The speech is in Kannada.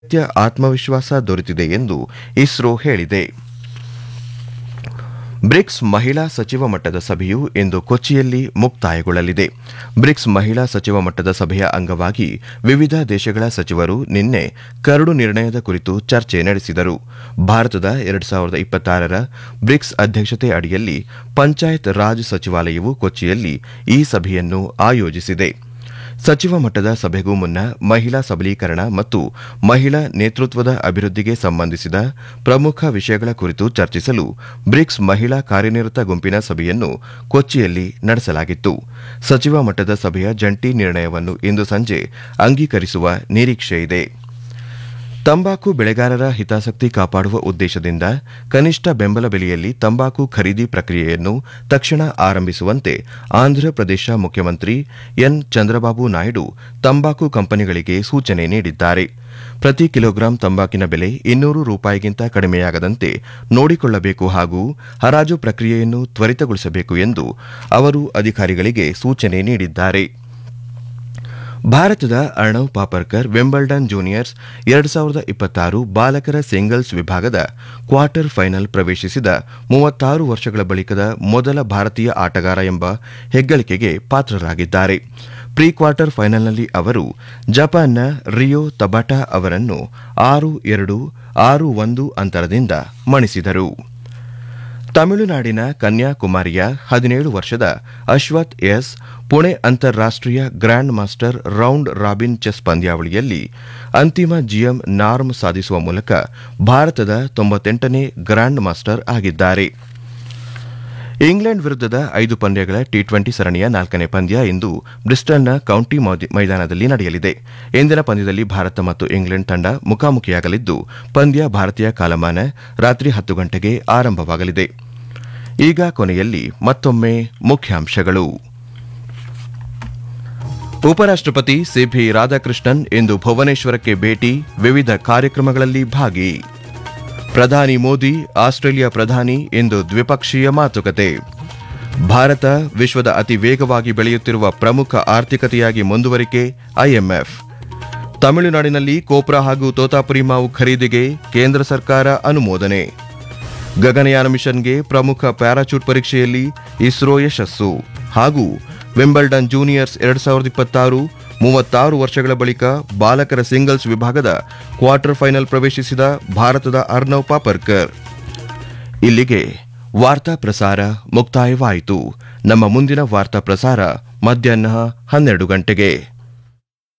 ಅಗತ್ಯ ಆತ್ಮವಿಶ್ವಾಸ ದೊರೆತಿದೆ ಎಂದು ಇಸ್ರೋ ಹೇಳಿದೆ ಬ್ರಿಕ್ಸ್ ಮಹಿಳಾ ಸಚಿವ ಮಟ್ಟದ ಸಭೆಯು ಇಂದು ಕೊಚ್ಚಿಯಲ್ಲಿ ಮುಕ್ತಾಯಗೊಳ್ಳಲಿದೆ ಬ್ರಿಕ್ಸ್ ಮಹಿಳಾ ಸಚಿವ ಮಟ್ಟದ ಸಭೆಯ ಅಂಗವಾಗಿ ವಿವಿಧ ದೇಶಗಳ ಸಚಿವರು ನಿನ್ನೆ ಕರಡು ನಿರ್ಣಯದ ಕುರಿತು ಚರ್ಚೆ ನಡೆಸಿದರು ಭಾರತದ ಎರಡು ಸಾವಿರದ ಇಪ್ಪತ್ತಾರರ ಬ್ರಿಕ್ಸ್ ಅಧ್ಯಕ್ಷತೆ ಅಡಿಯಲ್ಲಿ ಪಂಚಾಯತ್ ರಾಜ್ ಸಚಿವಾಲಯವು ಕೊಚ್ಚಿಯಲ್ಲಿ ಈ ಸಭೆಯನ್ನು ಆಯೋಜಿಸಿದೆ ಸಚಿವ ಮಟ್ಟದ ಸಭೆಗೂ ಮುನ್ನ ಮಹಿಳಾ ಸಬಲೀಕರಣ ಮತ್ತು ಮಹಿಳಾ ನೇತೃತ್ವದ ಅಭಿವೃದ್ಧಿಗೆ ಸಂಬಂಧಿಸಿದ ಪ್ರಮುಖ ವಿಷಯಗಳ ಕುರಿತು ಚರ್ಚಿಸಲು ಬ್ರಿಕ್ಸ್ ಮಹಿಳಾ ಕಾರ್ಯನಿರತ ಗುಂಪಿನ ಸಭೆಯನ್ನು ಕೊಚ್ಚಿಯಲ್ಲಿ ನಡೆಸಲಾಗಿತ್ತು ಸಚಿವ ಮಟ್ಟದ ಸಭೆಯ ಜಂಟಿ ನಿರ್ಣಯವನ್ನು ಇಂದು ಸಂಜೆ ಅಂಗೀಕರಿಸುವ ನಿರೀಕ್ಷೆಯಿದೆ ತಂಬಾಕು ಬೆಳೆಗಾರರ ಹಿತಾಸಕ್ತಿ ಕಾಪಾಡುವ ಉದ್ದೇಶದಿಂದ ಕನಿಷ್ಠ ಬೆಂಬಲ ಬೆಲೆಯಲ್ಲಿ ತಂಬಾಕು ಖರೀದಿ ಪ್ರಕ್ರಿಯೆಯನ್ನು ತಕ್ಷಣ ಆರಂಭಿಸುವಂತೆ ಆಂಧ್ರಪ್ರದೇಶ ಮುಖ್ಯಮಂತ್ರಿ ಎನ್ ಚಂದ್ರಬಾಬು ನಾಯ್ಡು ತಂಬಾಕು ಕಂಪನಿಗಳಿಗೆ ಸೂಚನೆ ನೀಡಿದ್ದಾರೆ ಪ್ರತಿ ಕಿಲೋಗ್ರಾಂ ತಂಬಾಕಿನ ಬೆಲೆ ಇನ್ನೂರು ರೂಪಾಯಿಗಿಂತ ಕಡಿಮೆಯಾಗದಂತೆ ನೋಡಿಕೊಳ್ಳಬೇಕು ಹಾಗೂ ಹರಾಜು ಪ್ರಕ್ರಿಯೆಯನ್ನು ತ್ವರಿತಗೊಳಿಸಬೇಕು ಎಂದು ಅವರು ಅಧಿಕಾರಿಗಳಿಗೆ ಸೂಚನೆ ನೀಡಿದ್ದಾರೆ ಭಾರತದ ಅರ್ಣವ್ ಪಾಪರ್ಕರ್ ವಿಂಬಲ್ಡನ್ ಜೂನಿಯರ್ಸ್ ಎರಡು ಸಾವಿರದ ಇಪ್ಪತ್ತಾರು ಬಾಲಕರ ಸಿಂಗಲ್ಸ್ ವಿಭಾಗದ ಕ್ವಾರ್ಟರ್ ಫೈನಲ್ ಪ್ರವೇಶಿಸಿದ ಮೂವತ್ತಾರು ವರ್ಷಗಳ ಬಳಿಕದ ಮೊದಲ ಭಾರತೀಯ ಆಟಗಾರ ಎಂಬ ಹೆಗ್ಗಳಿಕೆಗೆ ಪಾತ್ರರಾಗಿದ್ದಾರೆ ಪ್ರೀ ಕ್ವಾರ್ಟರ್ ಫೈನಲ್ನಲ್ಲಿ ಅವರು ಜಪಾನ್ನ ರಿಯೋ ತಬಾಟಾ ಅವರನ್ನು ಆರು ಎರಡು ಆರು ಒಂದು ಅಂತರದಿಂದ ಮಣಿಸಿದರು ತಮಿಳುನಾಡಿನ ಕನ್ಯಾಕುಮಾರಿಯ ಹದಿನೇಳು ವರ್ಷದ ಅಶ್ವಥ್ ಎಸ್ ಪುಣೆ ಅಂತಾರಾಷ್ಟೀಯ grand master round robin chess ಪಂದ್ಯಾವಳಿಯಲ್ಲಿ ಅಂತಿಮ ಜಿಎಂ ನಾರ್ಮ್ ಸಾಧಿಸುವ ಮೂಲಕ ಭಾರತದ ತೊಂಬತ್ತೆಂಟನೇ ಗ್ರ್ಯಾಂಡ್ ಮಾಸ್ಟರ್ ಆಗಿದ್ದಾರೆ ಇಂಗ್ಲೆಂಡ್ ವಿರುದ್ಧದ ಐದು ಪಂದ್ಯಗಳ ಟಿ ಟ್ವೆಂಟಿ ಸರಣಿಯ ನಾಲ್ಕನೇ ಪಂದ್ಯ ಇಂದು ಬ್ರಿಸ್ಟಲ್ನ ಕೌಂಟಿ ಮೈದಾನದಲ್ಲಿ ನಡೆಯಲಿದೆ ಇಂದಿನ ಪಂದ್ಯದಲ್ಲಿ ಭಾರತ ಮತ್ತು ಇಂಗ್ಲೆಂಡ್ ತಂಡ ಮುಖಾಮುಖಿಯಾಗಲಿದ್ದು ಪಂದ್ಯ ಭಾರತೀಯ ಕಾಲಮಾನ ರಾತ್ರಿ ಹತ್ತು ಗಂಟೆಗೆ ಆರಂಭವಾಗಲಿದೆ ಈಗ ಕೊನೆಯಲ್ಲಿ ಮತ್ತೊಮ್ಮೆ ಮುಖ್ಯಾಂಶಗಳು ಉಪರಾಷ್ಟಪತಿ ಸಿಪಿ ರಾಧಾಕೃಷ್ಣನ್ ಇಂದು ಭುವನೇಶ್ವರಕ್ಕೆ ಭೇಟಿ ವಿವಿಧ ಕಾರ್ಯಕ್ರಮಗಳಲ್ಲಿ ಭಾಗಿ ಪ್ರಧಾನಿ ಮೋದಿ ಆಸ್ಟ್ರೇಲಿಯಾ ಪ್ರಧಾನಿ ಇಂದು ದ್ವಿಪಕ್ಷೀಯ ಮಾತುಕತೆ ಭಾರತ ವಿಶ್ವದ ಅತಿ ವೇಗವಾಗಿ ಬೆಳೆಯುತ್ತಿರುವ ಪ್ರಮುಖ ಆರ್ಥಿಕತೆಯಾಗಿ ಮುಂದುವರಿಕೆ ಐಎಂಎಫ್ ತಮಿಳುನಾಡಿನಲ್ಲಿ ಕೋಪ್ರಾ ಹಾಗೂ ತೋತಾಪುರಿ ಮಾವು ಖರೀದಿಗೆ ಕೇಂದ್ರ ಸರ್ಕಾರ ಅನುಮೋದನೆ ಗಗನಯಾನ ಮಿಷನ್ಗೆ ಪ್ರಮುಖ ಪ್ಯಾರಾಚೂಟ್ ಪರೀಕ್ಷೆಯಲ್ಲಿ ಇಸ್ರೋ ಯಶಸ್ಸು ಹಾಗೂ ವಿಂಬಲ್ಡನ್ ಜೂನಿಯರ್ಸ್ ಎರಡ್ ಸಾವಿರದ ಇಪ್ಪತ್ತಾರು ಮೂವತ್ತಾರು ವರ್ಷಗಳ ಬಳಿಕ ಬಾಲಕರ ಸಿಂಗಲ್ಸ್ ವಿಭಾಗದ ಕ್ವಾರ್ಟರ್ ಫೈನಲ್ ಪ್ರವೇಶಿಸಿದ ಭಾರತದ ಅರ್ನವ್ ಪಾಪರ್ಕರ್ ಇಲ್ಲಿಗೆ ವಾರ್ತಾ ಪ್ರಸಾರ ಮುಕ್ತಾಯವಾಯಿತು ನಮ್ಮ ಮುಂದಿನ ವಾರ್ತಾ ಪ್ರಸಾರ ಮಧ್ಯಾಹ್ನ ಹನ್ನೆರಡು ಗಂಟೆಗೆ